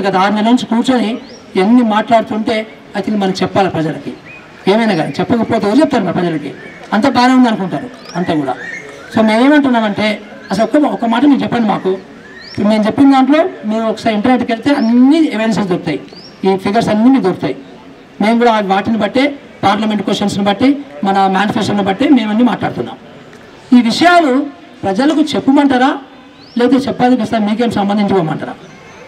గత ఆరు నెలల నుంచి కూర్చొని ఎన్ని మాట్లాడుతుంటే అది మనం చెప్పాలి ప్రజలకి ఏమైనా కానీ చెప్పకపోతే ఎవరు చెప్తారు మా ప్రజలకి అంత బాగానే ఉంది అనుకుంటారు అంతా కూడా సో మేము ఏమంటున్నామంటే అసలు ఒక్క ఒక మాట మీరు చెప్పండి మాకు ఇప్పుడు నేను చెప్పిన దాంట్లో మీరు ఒకసారి ఇంటర్నెట్కి వెళ్తే అన్ని ఎవిడెన్సెస్ దొరుకుతాయి ఈ ఫిగర్స్ అన్నీ మీకు దొరుకుతాయి మేము కూడా వాటిని బట్టి పార్లమెంట్ క్వశ్చన్స్ని బట్టి మన మేనిఫెస్టోని బట్టి మేము అన్నీ మాట్లాడుతున్నాం ఈ విషయాలు ప్రజలకు చెప్పమంటారా లేదా చెప్పాలి కదా మీకేం సంబంధించుకోమంటారా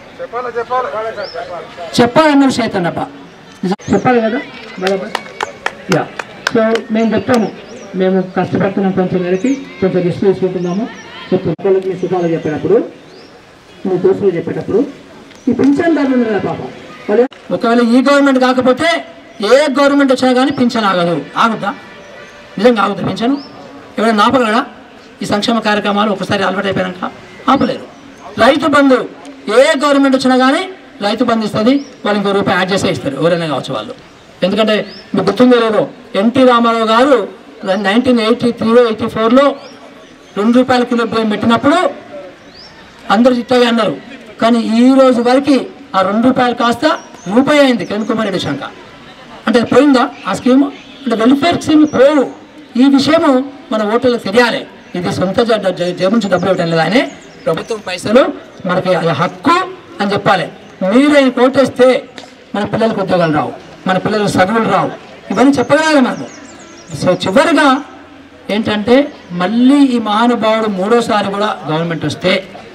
చెప్పాలన్న విషయం అన్నప్ప చెప్పాలి కదా బరాబర్ యా సో మేము చెప్తాము మేము కష్టపడుతున్నాం కొంచెం మేరకి కొంచెం రిస్క్ తీసుకుంటున్నాము చెప్పు పిల్లలకి మీ సుఖాలు చెప్పేటప్పుడు మీ దోస్తులు చెప్పేటప్పుడు ఈ పింఛన్ దారులు ఉన్నారు కదా పాప వాళ్ళు ఒకవేళ ఈ గవర్నమెంట్ కాకపోతే ఏ గవర్నమెంట్ వచ్చినా కానీ పింఛన్ ఆగదు ఆగుద్దా నిజంగా ఆగుద్దా పింఛను ఎవరైనా ఆపగలడా ఈ సంక్షేమ కార్యక్రమాలు ఒకసారి అలవాటు అయిపోయాక ఆపలేరు రైతు బంధు ఏ గవర్నమెంట్ వచ్చినా కానీ రైతు బంధు ఇస్తుంది వాళ్ళు ఇంకో రూపాయి యాడ్ చేసే ఇస్తారు ఎవరైనా కావచ్చు వాళ్ళు ఎందుకంటే మీకు గుర్తుందో లేదో ఎన్టీ రామారావు గారు నైన్టీన్ ఎయిటీ త్రీలో ఎయిటీ ఫోర్లో రెండు రూపాయల కిలో బియ్యం పెట్టినప్పుడు అందరూ చిట్టగా అన్నారు కానీ ఈ రోజు వరకు ఆ రెండు రూపాయలు కాస్త రూపాయి అయింది కిరణ్ కుమార్ రెడ్డి శంక అంటే అది పోయిందా ఆ స్కీమ్ అంటే వెల్ఫేర్ స్కీమ్ పోవు ఈ విషయము మన ఓటర్లకు తెలియాలి ఇది సొంత జ- జ- జేబు నుంచి డబ్బులు ఇవ్వటం లేదా అని ప్రభుత్వం పైసలు మనకి అది హక్కు అని చెప్పాలి మీరే కోటేస్తే మన పిల్లలకు ఉద్యోగాలు రావు మన పిల్లలకు చదువులు రావు ఇవన్నీ చెప్పగలగాలి మనకు సో చివరిగా ఏంటంటే మళ్ళీ ఈ మహానుభావుడు మూడోసారి కూడా గవర్నమెంట్ వస్తే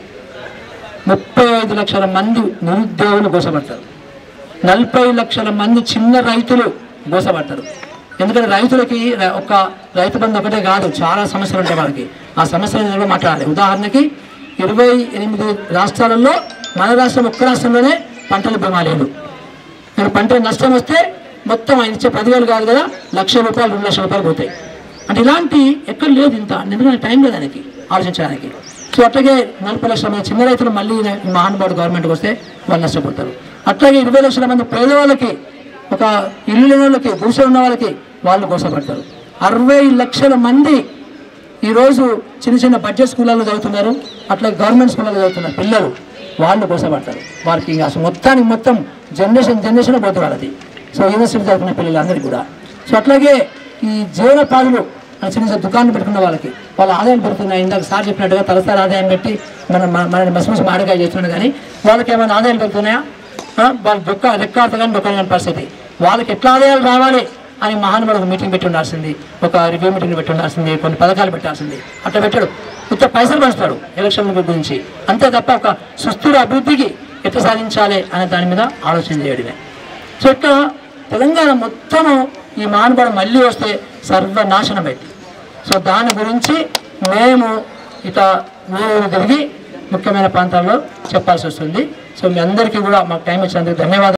ముప్పై ఐదు లక్షల మంది నిరుద్యోగులు గోసపడతారు నలభై లక్షల మంది చిన్న రైతులు గోసపడతారు ఎందుకంటే రైతులకి ర- ఒక రైతు బంధు ఒకటే కాదు చాలా సమస్యలు ఉంటాయి వాళ్ళకి ఆ సమస్యలను కూడా మాట్లాడాలి ఉదాహరణకి ఇరవై ఎనిమిది రాష్ట్రాలలో మన రాష్ట్రం ఒక్క రాష్ట్రంలోనే పంటల బీమా లేదు నేను పంట నష్టం వస్తే మొత్తం ఆయన ఇచ్చే పదివేలు కాదు కదా లక్ష రూపాయలు రెండు లక్షల రూపాయలు పోతాయి అంటే ఇలాంటి ఎక్కడ లేదు ఇంత ఎందుకంటే టైం లేదు దానికి ఆలోచించడానికి సో అట్లాగే నలభై లక్షల మంది చిన్న రైతులు మళ్ళీ ఈ మహానుభావుడు గవర్నమెంట్కి వస్తే వాళ్ళు నష్టపోతారు అట్లాగే ఇరవై లక్షల మంది పేదవాళ్ళకి ఒక ఇల్లు లేని వాళ్ళకి గుడిసె ఉన్న వాళ్ళకి వాళ్ళు గోసపడతారు అరవై లక్షల మంది ఈరోజు చిన్న చిన్న బడ్జెట్ స్కూళ్ళలో చదువుతున్నారు అట్లా గవర్నమెంట్ స్కూళ్ళలో చదువుతున్నారు పిల్లలు వాళ్ళు కోసపడతారు వారికి ఇంకా అసలు మొత్తానికి మొత్తం జనరేషన్ జనరేషన్ పోతుంది వాళ్ళది సో యూనివర్సిటీ చదువుకున్న పిల్లలందరికీ కూడా సో అట్లాగే ఈ జీవనోపాధులు ఆ చిన్న చిన్న దుకాణం పెట్టుకున్న వాళ్ళకి వాళ్ళ ఆదాయం పెడుతున్నాయి ఇందాక సార్ చెప్పినట్టుగా తలసారి ఆదాయం పెట్టి మన మన- మనని మసి మసి మాడకాయ చేస్తున్నాడు కానీ వాళ్ళకి ఏమైనా ఆదాయాలు పెడుతున్నాయా ఆ? వాళ్ళు దొక్క రెక్కాడత కానీ దొక్క కానీ పరిస్థితి వాళ్ళకి ఎట్లా ఆదాయాలు రావాలి అని మహానుభావుడు ఒక మీటింగ్ పెట్టి ఉండాల్సింది ఒక రివ్యూ మీటింగ్ పెట్టి ఉండాల్సింది కొన్ని పథకాలు పెట్టాల్సింది అట్లా పెట్టాడు ఉత్త పైసలు పంచుతాడు ఎలక్షన్ గురించి అంతే తప్ప ఒక సుస్థిర అభివృద్ధికి ఎట్లా సాధించాలి అనే దాని మీద ఆలోచన చేయడమే సో ఇట్లా తెలంగాణ మొత్తము ఈ మహానుభావుడు మళ్ళీ వస్తే సర్వనాశనం అయింది సో దాని గురించి మేము ఇట ఊరు తిరిగి ముఖ్యమైన ప్రాంతాల్లో చెప్పాల్సి వస్తుంది సో మీ అందరికీ కూడా మాకు టైం ఇచ్చినందుకు ధన్యవాదాలు